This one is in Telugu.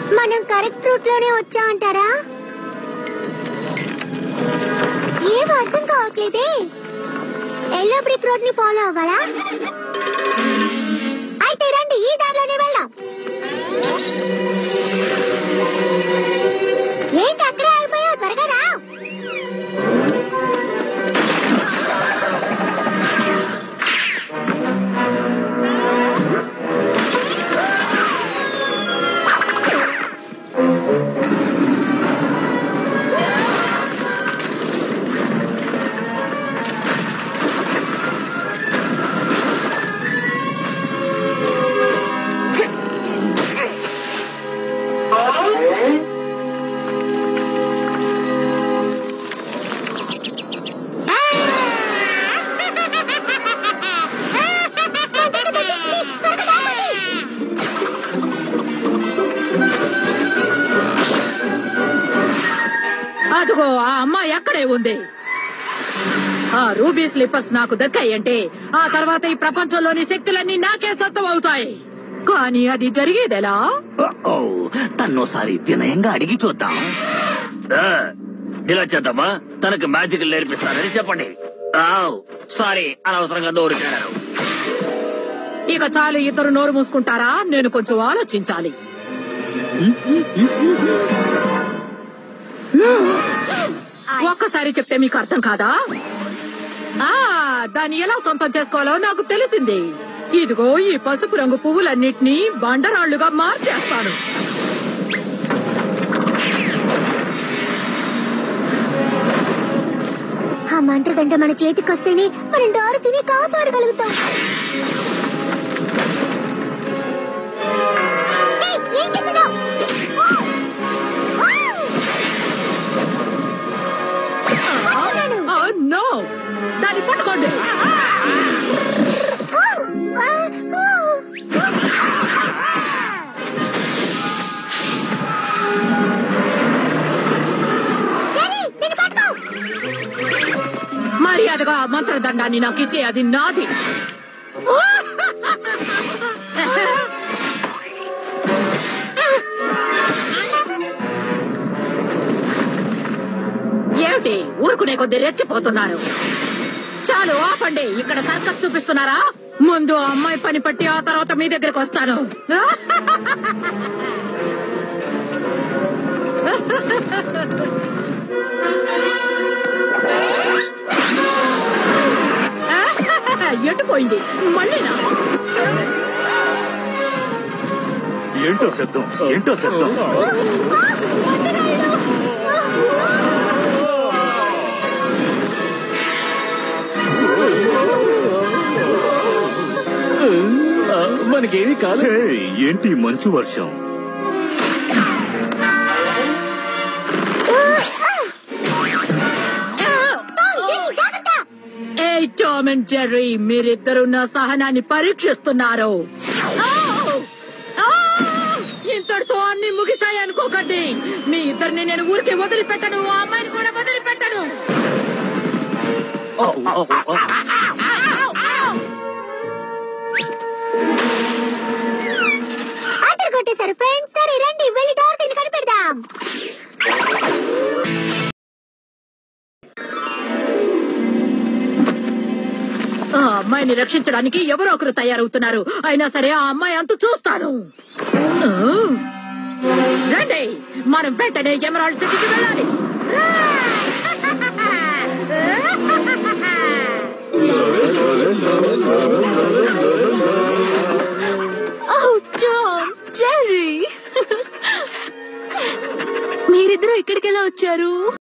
మనం కరెక్ట్ రూట్ లోనే వచ్చా అంటారా ఏం అర్థం కావట్లేదే ఎల్లో బ్రిక్ రోడ్ ని ఫాలో అవ్వాలా అయితే రండి ఈ దారిలోనే వెళ్దాం ఏంటి అక్కడే అయిపోయావు త్వరగా రా తొందరగా వచ్చేసింది. త్వరగా రావాలి. అదిగో ఆ అమ్మాయి అక్కడే ఉంది ఆ రూబీ స్లిప్పర్స్ నాకు దక్కాయంటే ఆ తర్వాత ఈ ప్రపంచంలోని శక్తులన్నీ నాకే సొంతం అవుతాయి కానీ అది జరిగేదెలా ఓ తన్నోసారి వినయంగా అడిగి చూద్దాం ఆ, ఇలా చేద్దామా తనకు మ్యాజిక్ నేర్పిస్తానని చెప్పండి ఆవ్, సారీ అనవసరంగా నోరుకెళ్ళాను ఇక చాలు ఇద్దరు నోరు మూసుకుంటారా నేను కొంచెం ఆలోచించాలి ఒక్కసారి చెప్తే మీకు అర్థం కాదా ఆ దాన్ని ఎలా సొంతం చేసుకోవాలో నాకు తెలిసింది ఇదిగో ఈ పసుపు రంగు పువ్వులన్నిటినీ బండరాళ్లుగా మార్చేస్తాను ఆ మంత్రదండ మన చేతికి వస్తేనే మనం డోరు తిని కాపాడగలుగుతాం ఏయ్, ఏం చేస్తున్నావ్? అవునాను. ఆ, నో దాన్ని పట్టుకోండి ఆ, ఆ, ఆ. జెనీ, దీన్ని పట్టుకో. మర్యాదగా ఆ మంత్రదండాన్ని నాకు ఇచ్చే అది నాది ఏమిటి ఊరుకునే కొద్ది రెచ్చిపోతున్నారు చాలు ఆపండి ఇక్కడ సర్కస్ చూపిస్తున్నారా ముందు ఆ అమ్మాయి పని పట్టి ఆ తర్వాత మీ దగ్గరకు వస్తాను ఎటు పోయింది మళ్ళీనా ఏంటో శబ్దం ఏంటో శబ్దం మనకేమీ కాదు హే, ఏంటి మంచు వర్షం జెనీ, జాగ్రత్త. ఏ టామ్ అండ్ జెర్రీ మీరిద్దరు నా సహనాన్ని పరీక్షిస్తున్నారు ఆ! ఆ! ఇంతటితో అన్ని ముగిసాయి అనుకోకండి మీ ఇద్దరిని నేను ఊరికే వదిలిపెట్టను ఆ అమ్మాయిని కూడా వదిలిపెట్టను ఆర్డర్ కొట్టేశారు ఫ్రెండ్స్ సరే రండి వెళ్ళి డోర్ తిని కనిపెడదాం ఆ అమ్మాయిని రక్షించడానికి ఎవరో ఒకరు తయారవుతున్నారు అయినా సరే ఆ అమ్మాయి అంత చూస్తాను ఆ! రండి మనం వెంటనే ఎమరాల్డ్ సిటీకి వెళ్ళాలి టామ్ జెర్రీ మీరిద్దరూ ఇక్కడికి ఎలా వచ్చారు